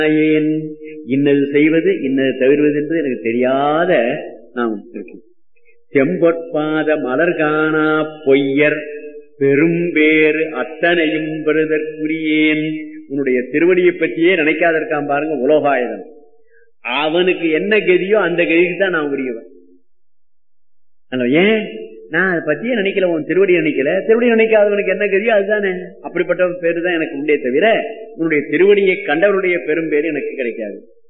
ஏன் இன்னது செய்வது இன்னது தவிர்வது என்று எனக்கு தெரியாத நாம் இருக்கேன் செம்பொற்பாத மலர் காணா பொய்யர் பெரும்பேறு அத்தனையும் பெறுதற்குரியேன் உன்னுடைய திருவடியை பற்றியே நினைக்காத இருக்கான் பாருங்க உலோகாயுதம் அவனுக்கு என்ன கதியோ அந்த கதிக்கு தான் நான் உரியவன் அல்ல, ஏன் நான் அதை பத்தியே நினைக்கல உன் திருவடி நினைக்கல திருவடி நினைக்காதவனுக்கு என்ன கதியோ அதுதானே அப்படிப்பட்ட பேரு தான் எனக்கு உண்டே தவிர உன்னுடைய திருவடியை கண்டவனுடைய பெரும் பேரு எனக்கு கிடைக்காது